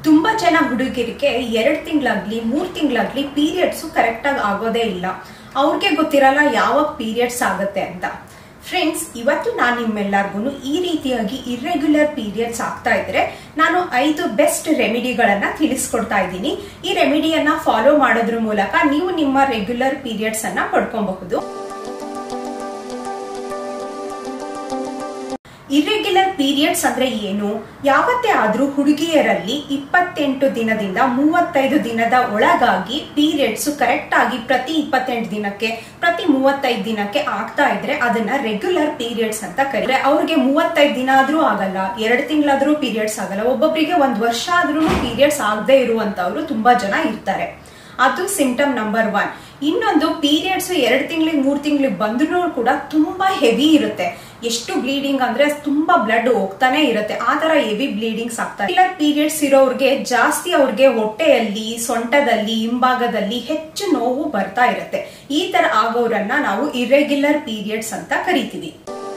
ತುಂಬಾ ಜನ ಹುಡುಗಿರಿಗೆ ಎರಡ್ ತಿಂಗಳಾಗ್ಲಿ ಮೂರ್ ತಿಂಗಳಾಗ್ಲಿ ಪೀರಿಯಡ್ಸ್ ಕರೆಕ್ಟ್ ಆಗಿ ಆಗೋದೇ ಇಲ್ಲ ಅವ್ರಿಗೆ ಗೊತ್ತಿರಲ್ಲ ಯಾವಾಗ ಪೀರಿಯಡ್ಸ್ ಆಗುತ್ತೆ ಅಂತ ಫ್ರೆಂಡ್ಸ್ ಇವತ್ತು ನಾನು ನಿಮ್ಮೆಲ್ಲರಿಗೂ ಈ ರೀತಿಯಾಗಿ ಇರ್ರೆಗ್ಯುಲರ್ ಪೀರಿಯಡ್ಸ್ ಆಗ್ತಾ ಇದ್ರೆ ನಾನು ಐದು ಬೆಸ್ಟ್ ರೆಮಿಡಿಗಳನ್ನ ತಿಳಿಸ್ಕೊಡ್ತಾ ಇದ್ದೀನಿ ಈ ರೆಮಿಡಿಯನ್ನ ಫಾಲೋ ಮಾಡೋದ್ರ ಮೂಲಕ ನೀವು ನಿಮ್ಮ ರೆಗ್ಯುಲರ್ ಪೀರಿಯಡ್ಸ್ ಅನ್ನ ಪಡ್ಕೊಬಹುದು ಇರ್ರೆಗ್ಯುಲರ್ ಪೀರಿಯಡ್ಸ್ ಅಂದ್ರೆ ಏನು ಯಾವತ್ತೇ ಆದ್ರೂ ಹುಡುಗಿಯರಲ್ಲಿ ಇಪ್ಪತ್ತೆಂಟು ದಿನದಿಂದ ಮೂವತ್ತೈದು ದಿನದ ಒಳಗಾಗಿ ಪೀರಿಯಡ್ಸ್ ಕರೆಕ್ಟ್ ಆಗಿ ಪ್ರತಿ ಇಪ್ಪತ್ತೆಂಟು ದಿನಕ್ಕೆ ಪ್ರತಿ ಮೂವತ್ತೈದು ದಿನಕ್ಕೆ ಆಗ್ತಾ ಇದ್ರೆ ಅದನ್ನ ರೆಗ್ಯುಲರ್ ಪೀರಿಯಡ್ಸ್ ಅಂತ ಕರೀತಾರೆ ಅವ್ರಿಗೆ ಮೂವತ್ತೈದು ದಿನ ಆದ್ರೂ ಆಗಲ್ಲ ಎರಡು ತಿಂಗಳಾದ್ರೂ ಪೀರಿಯಡ್ಸ್ ಆಗಲ್ಲ ಒಬ್ಬೊಬ್ಬರಿಗೆ ಒಂದ್ ವರ್ಷ ಆದ್ರೂ ಪೀರಿಯಡ್ಸ್ ಆಗದೆ ಇರುವಂತವ್ರು ತುಂಬಾ ಜನ ಇರ್ತಾರೆ ಅದು ಸಿಂಟಮ್ ನಂಬರ್ ಒನ್ ಇನ್ನೊಂದು ಪೀರಿಯಡ್ಸ್ ಎರಡು ತಿಂಗಳಿಗೆ ಮೂರ್ ತಿಂಗಳಿಗೆ ಬಂದ್ರೂ ಕೂಡ ತುಂಬಾ ಹೆವಿ ಇರುತ್ತೆ ಎಷ್ಟು ಬ್ಲೀಡಿಂಗ್ ಅಂದ್ರೆ ತುಂಬಾ ಬ್ಲಡ್ ಹೋಗ್ತಾನೆ ಇರುತ್ತೆ ಆ ತರ ಹೆವಿ ಬ್ಲೀಡಿಂಗ್ಸ್ ಆಗ್ತಾರೆ ರೆಗ್ಯುಲರ್ ಪೀರಿಯಡ್ಸ್ ಇರೋರ್ಗೆ ಜಾಸ್ತಿ ಅವ್ರಿಗೆ ಹೊಟ್ಟೆಯಲ್ಲಿ ಸೊಂಟದಲ್ಲಿ ಹಿಂಭಾಗದಲ್ಲಿ ಹೆಚ್ಚು ನೋವು ಬರ್ತಾ ಇರುತ್ತೆ ಈ ತರ ಆಗೋರನ್ನ ನಾವು ಇರೆಗ್ಯುಲರ್ ಪೀರಿಯಡ್ಸ್ ಅಂತ ಕರಿತೀವಿ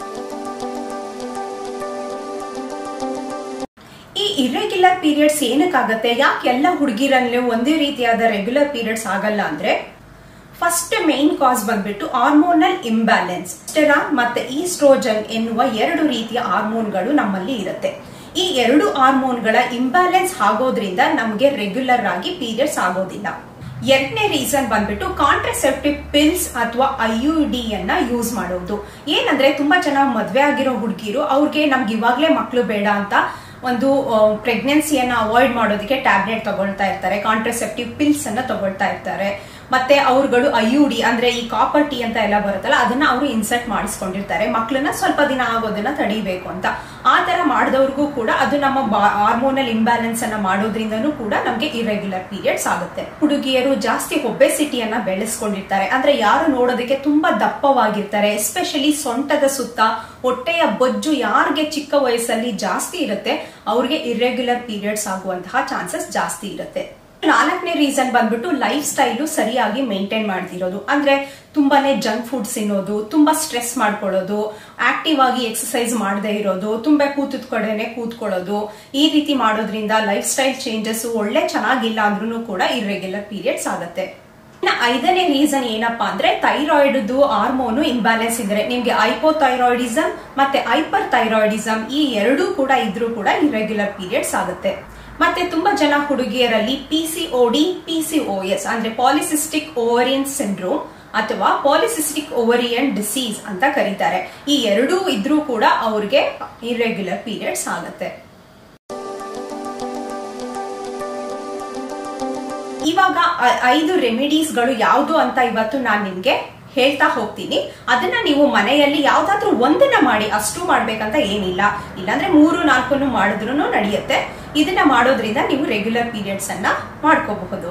ಈ ಇರೆಗ್ಯುಲರ್ ಪೀರಿಯಡ್ಸ್ ಏನಕ್ಕಾಗತ್ತೆ ಯಾಕೆ ಎಲ್ಲ ಹುಡುಗಿರಲ್ಲಿ ಒಂದೇ ರೀತಿಯಾದ ರೆಗ್ಯುಲರ್ ಪೀರಿಯಡ್ಸ್ ಆಗಲ್ಲ ಅಂದ್ರೆ ಫಸ್ಟ್ ಮೇನ್ ಕಾಸ್ ಬಂದ್ಬಿಟ್ಟು ಹಾರ್ಮೋನಲ್ ಇಂಬ್ಯಾಲೆನ್ಸ್ ಸ್ಟೆರಾನ್ ಮತ್ತೆ ಈಸ್ಟ್ರೋಜನ್ ಎನ್ನುವ ಎರಡು ರೀತಿಯ ಹಾರ್ಮೋನ್ಗಳು ನಮ್ಮಲ್ಲಿ ಇರುತ್ತೆ ಈ ಎರಡು ಹಾರ್ಮೋನ್ಗಳ ಇಂಬ್ಯಾಲೆನ್ಸ್ ಆಗೋದ್ರಿಂದ ನಮಗೆ ರೆಗ್ಯುಲರ್ ಆಗಿ ಪೀರಿಯಡ್ಸ್ ಆಗೋದಿಲ್ಲ ಎರಡನೇ ರೀಸನ್ ಬಂದ್ಬಿಟ್ಟು ಕಾಂಟ್ರಸೆಪ್ಟಿವ್ ಪಿಲ್ಸ್ ಅಥವಾ ಐ ಯು ಡಿ ಅನ್ನ ಯೂಸ್ ಮಾಡೋದು ಏನಂದ್ರೆ ತುಂಬಾ ಜನ ಮದ್ವೆ ಆಗಿರೋ ಹುಡುಗಿರು ಅವ್ರಿಗೆ ನಮ್ಗೆ ಇವಾಗ್ಲೇ ಮಕ್ಳು ಬೇಡ ಅಂತ ಒಂದು ಪ್ರೆಗ್ನೆನ್ಸಿಯನ್ನ ಅವಾಯ್ಡ್ ಮಾಡೋದಕ್ಕೆ ಟ್ಯಾಬ್ಲೆಟ್ ತಗೊಳ್ತಾ ಇರ್ತಾರೆ ಕಾಂಟ್ರಸೆಪ್ಟಿವ್ ಪಿಲ್ಸ್ ಅನ್ನ ತಗೊಳ್ತಾ ಇರ್ತಾರೆ ಮತ್ತೆ ಅವ್ರುಗಳು ಐ ಯು ಡಿ ಅಂದ್ರೆ ಈ ಕಾಪರ್ ಟೀ ಅಂತ ಎಲ್ಲ ಬರುತ್ತಲ್ಲ ಅದನ್ನ ಅವರು ಇನ್ಸರ್ಟ್ ಮಾಡಿಸ್ಕೊಂಡಿರ್ತಾರೆ ಮಕ್ಳನ್ನ ಸ್ವಲ್ಪ ದಿನ ಆಗೋದನ್ನ ತಡಿಬೇಕು ಅಂತ ಆ ತರ ಮಾಡಿದವ್ರಿಗೂ ಕೂಡ ಅದು ನಮ್ಮ ಹಾರ್ಮೋನಲ್ ಇಂಬ್ಯಾಲೆನ್ಸ್ ಅನ್ನ ಮಾಡೋದ್ರಿಂದನೂ ಕೂಡ ನಮ್ಗೆ ಇರೆಗ್ಯುಲರ್ ಪೀರಿಯಡ್ಸ್ ಆಗುತ್ತೆ ಹುಡುಗಿಯರು ಜಾಸ್ತಿ ಒಬೆಸಿಟಿಯನ್ನ ಬೆಳೆಸ್ಕೊಂಡಿರ್ತಾರೆ ಅಂದ್ರೆ ಯಾರು ನೋಡೋದಕ್ಕೆ ತುಂಬಾ ದಪ್ಪವಾಗಿರ್ತಾರೆ ಎಸ್ಪೆಷಲಿ ಸೊಂಟದ ಸುತ್ತ ಹೊಟ್ಟೆಯ ಬೊಜ್ಜು ಯಾರಿಗೆ ಚಿಕ್ಕ ವಯಸ್ಸಲ್ಲಿ ಜಾಸ್ತಿ ಇರುತ್ತೆ ಅವ್ರಿಗೆ ಇರೆಗ್ಯುಲರ್ ಪೀರಿಯಡ್ಸ್ ಆಗುವಂತಹ ಚಾನ್ಸಸ್ ಜಾಸ್ತಿ ಇರುತ್ತೆ ನಾಲ್ಕನೇ ರೀಸನ್ ಬಂದ್ಬಿಟ್ಟು ಲೈಫ್ ಸ್ಟೈಲು ಸರಿಯಾಗಿ ಮೇಂಟೈನ್ ಮಾಡ್ತಿರೋದು ಅಂದ್ರೆ ತುಂಬಾನೇ ಜಂಕ್ ಫುಡ್ಸ್ ತಿನ್ನೋದು ತುಂಬಾ ಸ್ಟ್ರೆಸ್ ಮಾಡ್ಕೊಳ್ಳೋದು ಆಕ್ಟಿವ್ ಆಗಿ ಎಕ್ಸಸೈಸ್ ಮಾಡದೇ ಇರೋದು ತುಂಬಾ ಕೂತದ ಕಡೆನೆ ಕೂತ್ಕೊಳ್ಳೋದು ಈ ರೀತಿ ಮಾಡೋದ್ರಿಂದ ಲೈಫ್ ಸ್ಟೈಲ್ ಚೇಂಜಸ್ ಒಳ್ಳೆ ಚೆನ್ನಾಗಿಲ್ಲ ಅಂದ್ರೂ ಕೂಡ ಇರ್ರೆಗ್ಯುಲರ್ ಪೀರಿಯಡ್ಸ್ ಆಗುತ್ತೆ ಐದನೇ ರೀಸನ್ ಏನಪ್ಪಾ ಅಂದ್ರೆ ಥೈರಾಯ್ಡ್ ಹಾರ್ಮೋನು ಇಂಬ್ಯಾಲೆನ್ಸ್ ಇದ್ರೆ ನಿಮ್ಗೆ ಐಪೋಥೈರಾಯ್ಡಿಸಮ್ ಮತ್ತೆ ಹೈಪರ್ ಥೈರಾಯ್ಡಿಸಮ್ ಈ ಎರಡೂ ಕೂಡ ಇದ್ರೂ ಕೂಡ ಇರೆಗ್ಯುಲರ್ ಪೀರಿಯಡ್ಸ್ ಆಗುತ್ತೆ ಮತ್ತೆ ತುಂಬಾ ಜನ ಹುಡುಗಿಯರಲ್ಲಿ P C O D P C O S ಅಂದ್ರೆ ಪಾಲಿಸಿಸ್ಟಿಕ್ ಓವರಿಯನ್ ಸಿಂಡ್ರೋಮ್ ಅಥವಾ ಪಾಲಿಸಿಸ್ಟಿಕ್ ಓವರಿಯನ್ ಡಿಸೀಸ್ ಅಂತ ಕರೀತಾರೆ ಈ ಎರಡೂ ಇದ್ರೂ ಕೂಡ ಅವ್ರಿಗೆ ಇರೆಗ್ಯುಲರ್ ಪೀರಿಯಡ್ಸ್ ಆಗುತ್ತೆ ಇವಾಗ ಐದು ರೆಮಿಡೀಸ್ಗಳು ಯಾವುದು ಅಂತ ಇವತ್ತು ನಾನು ನಿಮ್ಗೆ ಹೇಳ್ತಾ ಹೋಗ್ತೀನಿ ಅದನ್ನ ನೀವು ಮನೆಯಲ್ಲಿ ಯಾವ್ದಾದ್ರೂ ಒಂದನ್ನ ಮಾಡಿ ಅಷ್ಟು ಮಾಡ್ಬೇಕಂತ ಏನಿಲ್ಲ ಇಲ್ಲಾಂದ್ರೆ ಮೂರು ನಾಲ್ಕನ್ನು ಮಾಡಿದ್ರು ನಡೆಯುತ್ತೆ ಇದನ್ನ ಮಾಡೋದ್ರಿಂದ ನೀವು ರೆಗ್ಯುಲರ್ ಪೀರಿಯಡ್ಸ್ ಅನ್ನ ಮಾಡ್ಕೋಬಹುದು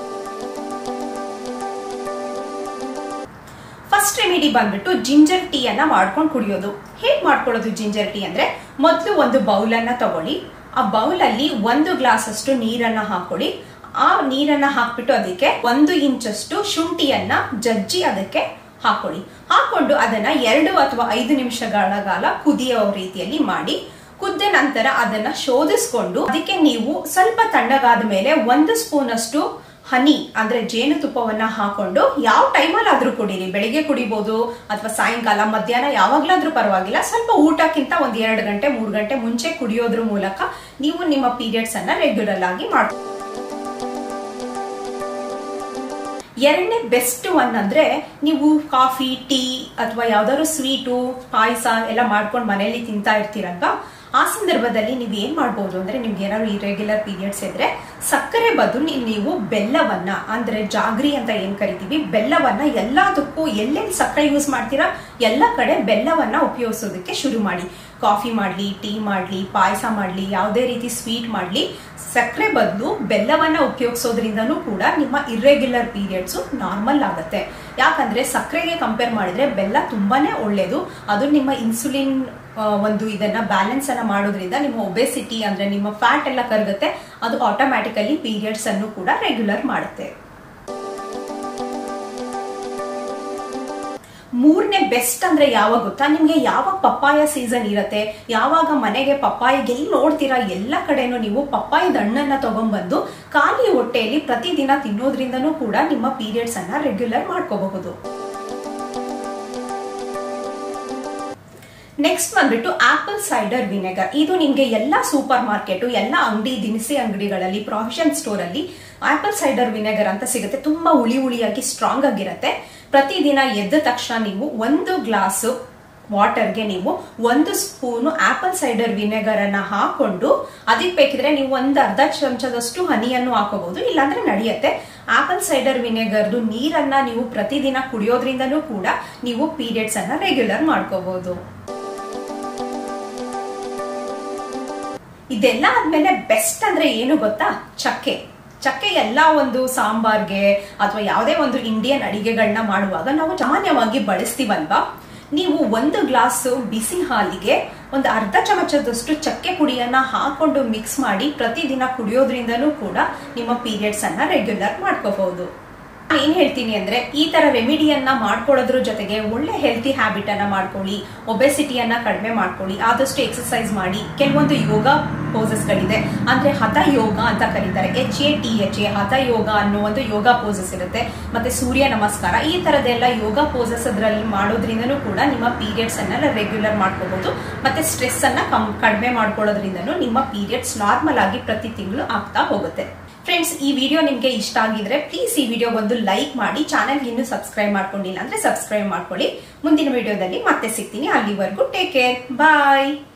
ಫಸ್ಟ್ ರೆಮಿಡಿ ಬಂದ್ಬಿಟ್ಟು ಜಿಂಜರ್ ಟೀ ಅನ್ನ ಮಾಡ್ಕೊಂಡು ಕುಡಿಯೋದು ಹೇಗ್ ಮಾಡ್ಕೊಳ್ಳೋದು ಜಿಂಜರ್ ಟೀ ಅಂದ್ರೆ ಮೊದಲು ಒಂದು ಬೌಲ್ ಅನ್ನ ತಗೊಳ್ಳಿ ಆ ಬೌಲ್ ಅಲ್ಲಿ ಒಂದು ಗ್ಲಾಸ್ ಅಷ್ಟು ನೀರನ್ನ ಹಾಕೊಳ್ಳಿ ಆ ನೀರನ್ನ ಹಾಕ್ಬಿಟ್ಟು ಅದಕ್ಕೆ ಒಂದು ಇಂಚಷ್ಟು ಶುಂಠಿಯನ್ನ ಜಜ್ಜಿ ಅದಕ್ಕೆ ಹಾಕೊಳ್ಳಿ ಹಾಕೊಂಡು ಅದನ್ನ ಎರಡು ಅಥವಾ ಐದು ನಿಮಿಷಗಳ ಕಾಲ ಕುದಿಯೋ ರೀತಿಯಲ್ಲಿ ಮಾಡಿ ಕುದ್ದ ನಂತರ ಅದನ್ನ ಶೋಧಿಸ್ಕೊಂಡು ಅದಕ್ಕೆ ನೀವು ಸ್ವಲ್ಪ ತಣ್ಣಗಾದ ಮೇಲೆ ಒಂದು ಸ್ಪೂನ್ ಅಷ್ಟು ಹನಿ ಅಂದ್ರೆ ಜೇನುತುಪ್ಪವನ್ನ ಹಾಕೊಂಡು ಯಾವ ಟೈಮಲ್ಲಿ ಆದ್ರೂ ಕುಡೀರಿ ಬೆಳಿಗ್ಗೆ ಕುಡಿಬಹುದು ಅಥವಾ ಸಾಯಂಕಾಲ ಮಧ್ಯಾಹ್ನ ಯಾವಾಗ್ಲಾದ್ರೂ ಪರವಾಗಿಲ್ಲ ಸ್ವಲ್ಪ ಊಟಕ್ಕಿಂತ ಒಂದ್ ಎರಡು ಗಂಟೆ ಮೂರು ಗಂಟೆ ಮುಂಚೆ ಕುಡಿಯೋದ್ರ ಮೂಲಕ ನೀವು ನಿಮ್ಮ ಪೀರಿಯಡ್ಸ್ ಅನ್ನ ರೆಗ್ಯುಲರ್ ಆಗಿ ಮಾಡಿ ಎರಡನೇ ಬೆಸ್ಟ್ ಒನ್ ಅಂದ್ರೆ ನೀವು ಕಾಫಿ ಟೀ ಅಥವಾ ಯಾವ್ದಾದ್ರು ಸ್ವೀಟು ಪಾಯಸ ಎಲ್ಲ ಮಾಡ್ಕೊಂಡು ಮನೆಯಲ್ಲಿ ತಿಂತಾ ಇರ್ತೀರಲ್ವಾ ಆ ಸಂದರ್ಭದಲ್ಲಿ ನೀವು ಏನ್ ಮಾಡ್ಬೋದು ಅಂದ್ರೆ ನಿಮ್ಗೆ ಏನಾದ್ರು ಇರೆಗ್ಯುಲರ್ ಪೀರಿಯಡ್ಸ್ ಇದ್ರೆ ಸಕ್ಕರೆ ಬದಲು ನೀವು ಬೆಲ್ಲವನ್ನ ಅಂದ್ರೆ ಜಾಗ್ರಿ ಅಂತ ಏನ್ ಕರಿತೀವಿ ಬೆಲ್ಲವನ್ನ ಎಲ್ಲದಕ್ಕೂ ಎಲ್ಲೆಲ್ಲಿ ಸಕ್ಕರೆ ಯೂಸ್ ಮಾಡ್ತೀರಾ ಎಲ್ಲ ಕಡೆ ಬೆಲ್ಲವನ್ನ ಉಪಯೋಗಿಸೋದಕ್ಕೆ ಶುರು ಮಾಡಿ ಕಾಫಿ ಮಾಡ್ಲಿ ಟೀ ಮಾಡ್ಲಿ ಪಾಯಸ ಮಾಡ್ಲಿ ಯಾವುದೇ ರೀತಿ ಸ್ವೀಟ್ ಮಾಡ್ಲಿ ಸಕ್ಕರೆ ಬದಲು ಬೆಲ್ಲವನ್ನ ಉಪಯೋಗಿಸೋದ್ರಿಂದನೂ ಕೂಡ ನಿಮ್ಮ ಇರ್ರೆಗ್ಯುಲರ್ ಪೀರಿಯಡ್ಸ್ ನಾರ್ಮಲ್ ಆಗುತ್ತೆ ಯಾಕಂದ್ರೆ ಸಕ್ಕರೆಗೆ ಕಂಪೇರ್ ಮಾಡಿದ್ರೆ ಬೆಲ್ಲ ತುಂಬಾನೇ ಒಳ್ಳೇದು ಅದು ನಿಮ್ಮ ಇನ್ಸುಲಿನ್ ಒಂದು ಇದನ್ನ ಬ್ಯಾಲೆನ್ಸ್ ಅನ್ನ ಮಾಡೋದ್ರಿಂದ ನಿಮ್ಮ ಒಬೆಸಿಟಿ ಅಂದ್ರೆ ನಿಮ್ಮ ಫ್ಯಾಟ್ ಎಲ್ಲ ಕರಗುತ್ತೆ ಅದು ಆಟೋಮ್ಯಾಟಿಕಲಿ ಪೀರಿಯಡ್ಸ್ ಅನ್ನು ಕೂಡ ರೆಗ್ಯುಲರ್ ಮಾಡುತ್ತೆ ಮೂರನೇ ಬೆಸ್ಟ್ ಅಂದ್ರೆ ಯಾವಾಗ ಗೊತ್ತಾ ನಿಮ್ಗೆ ಯಾವಾಗ ಪಪ್ಪಾಯ ಸೀಸನ್ ಇರತ್ತೆ ಯಾವಾಗ ಮನೆಗೆ ಪಪ್ಪಾಯ ಎಲ್ಲಿ ನೋಡ್ತೀರಾ ಎಲ್ಲ ಕಡೆನೂ ನೀವು ಪಪ್ಪಾಯದ ಹಣ್ಣನ್ನ ತಗೊಂಡ್ಬಂದು ಖಾಲಿ ಹೊಟ್ಟೆಯಲ್ಲಿ ಪ್ರತಿದಿನ ತಿನ್ನೋದ್ರಿಂದನೂ ಕೂಡ ನಿಮ್ಮ ಪೀರಿಯಡ್ಸ್ ಅನ್ನ ರೆಗ್ಯುಲರ್ ಮಾಡ್ಕೋಬಹುದು ನೆಕ್ಸ್ಟ್ ಬಂದ್ಬಿಟ್ಟು ಆಪಲ್ ಸೈಡರ್ ವಿನೆಗರ್ ಇದು ನಿಮ್ಗೆ ಎಲ್ಲ ಸೂಪರ್ ಮಾರ್ಕೆಟ್ ಎಲ್ಲ ಅಂಗಡಿ ದಿನಸಿ ಅಂಗಡಿಗಳಲ್ಲಿ ಪ್ರಾವಿಷನ್ ಸ್ಟೋರ್ ಅಲ್ಲಿ ಆಪಲ್ ಸೈಡರ್ ವಿನೆಗರ್ ಅಂತ ಸಿಗುತ್ತೆ ತುಂಬಾ ಹುಳಿ ಹುಳಿಯಾಗಿ ಸ್ಟ್ರಾಂಗ್ ಆಗಿರುತ್ತೆ ಪ್ರತಿದಿನ ಎದ್ದ ತಕ್ಷಣ ನೀವು ಒಂದು ಗ್ಲಾಸ್ ವಾಟರ್ಗೆ ನೀವು ಒಂದು ಸ್ಪೂನು ಆಪಲ್ ಸೈಡರ್ ವಿನೆಗರ್ ಅನ್ನ ಹಾಕೊಂಡು ಅದಕ್ಕೆ ಬೇಕಿದ್ರೆ ನೀವು ಒಂದು ಅರ್ಧ ಚಮಚದಷ್ಟು ಹನಿಯನ್ನು ಹಾಕೋಬಹುದು ಇಲ್ಲಾಂದ್ರೆ ನಡೆಯುತ್ತೆ ಆಪಲ್ ಸೈಡರ್ ವಿನೆಗರ್ದು ನೀರನ್ನ ನೀವು ಪ್ರತಿದಿನ ಕುಡಿಯೋದ್ರಿಂದನೂ ಕೂಡ ನೀವು ಪೀರಿಯಡ್ಸ್ ಅನ್ನ ರೆಗ್ಯುಲರ್ ಮಾಡ್ಕೋಬಹುದು ಇದೆಲ್ಲ ಆದ್ಮೇಲೆ ಬೆಸ್ಟ್ ಅಂದ್ರೆ ಏನು ಗೊತ್ತಾ ಚಕ್ಕೆ ಚಕ್ಕೆ ಎಲ್ಲ ಒಂದು ಸಾಂಬಾರ್ಗೆ ಅಥವಾ ಯಾವುದೇ ಒಂದು ಇಂಡಿಯನ್ ಅಡಿಗೆಗಳನ್ನ ಮಾಡುವಾಗ ನಾವು ಸಾಮಾನ್ಯವಾಗಿ ಬಳಸ್ತೀವಲ್ವಾ ನೀವು ಒಂದು ಗ್ಲಾಸ್ ಬಿಸಿ ಹಾಲಿಗೆ ಒಂದು ಅರ್ಧ ಚಮಚದಷ್ಟು ಚಕ್ಕೆ ಪುಡಿಯನ್ನ ಹಾಕೊಂಡು ಮಿಕ್ಸ್ ಮಾಡಿ ಪ್ರತಿದಿನ ಕುಡಿಯೋದ್ರಿಂದನೂ ಕೂಡ ನಿಮ್ಮ ಪೀರಿಯಡ್ಸ್ ಅನ್ನ ರೆಗ್ಯುಲರ್ ಮಾಡ್ಕೋಬಹುದು ಏನ್ ಹೇಳ್ತೀನಿ ಅಂದ್ರೆ ಈ ತರ ರೆಮಿಡಿಯನ್ನ ಮಾಡ್ಕೊಳ್ಳೋದ್ರ ಜೊತೆಗೆ ಒಳ್ಳೆ ಹೆಲ್ತಿ ಹ್ಯಾಬಿಟ್ ಅನ್ನ ಮಾಡ್ಕೊಳ್ಳಿ ಒಬೆಸಿಟಿಯನ್ನ ಕಡಿಮೆ ಮಾಡ್ಕೊಳ್ಳಿ ಆದಷ್ಟು ಎಕ್ಸರ್ಸೈಸ್ ಮಾಡಿ ಕೆಲವೊಂದು ಯೋಗ ಪೋಸಸ್ ಗಳಿದೆ ಅಂದ್ರೆ ಹಠ ಯೋಗ ಅಂತ ಕರೀತಾರೆ H A T H A hatha yoga ಅನ್ನೋ ಒಂದು ಯೋಗ ಪೋಸಸ್ ಇರುತ್ತೆ ಮತ್ತೆ ಸೂರ್ಯ ನಮಸ್ಕಾರ ಈ ತರದೆಲ್ಲ ಯೋಗ ಪೋಸಸ್ ಅದ್ರಲ್ಲಿ ಮಾಡೋದ್ರಿಂದನೂ ಕೂಡ ನಿಮ್ಮ ಪೀರಿಯಡ್ಸ್ ಅನ್ನ ರೆಗ್ಯುಲರ್ ಮಾಡ್ಕೋಬಹುದು ಮತ್ತೆ ಸ್ಟ್ರೆಸ್ ಅನ್ನ ಕಡಿಮೆ ಮಾಡ್ಕೊಳ್ಳೋದ್ರಿಂದನೂ ನಿಮ್ಮ ಪೀರಿಯಡ್ಸ್ ನಾರ್ಮಲ್ ಆಗಿ ಪ್ರತಿ ತಿಂಗಳು ಆಗ್ತಾ ಹೋಗುತ್ತೆ ಫ್ರೆಂಡ್ಸ್ ಈ ವಿಡಿಯೋ ನಿಮ್ಗೆ ಇಷ್ಟ ಆಗಿದ್ರೆ ಪ್ಲೀಸ್ ಈ ವಿಡಿಯೋ ಒಂದು ಲೈಕ್ ಮಾಡಿ ಚಾನಲ್ಗೆ ಇನ್ನೂ ಸಬ್ಸ್ಕ್ರೈಬ್ ಮಾಡ್ಕೊಂಡಿಲ್ಲ ಅಂದ್ರೆ ಸಬ್ಸ್ಕ್ರೈಬ್ ಮಾಡ್ಕೊಳ್ಳಿ ಮುಂದಿನ ವಿಡಿಯೋದಲ್ಲಿ ಮತ್ತೆ ಸಿಗ್ತೀನಿ ಅಲ್ಲಿವರೆಗೂ ಟೇಕ್ ಕೇರ್ ಬಾಯ್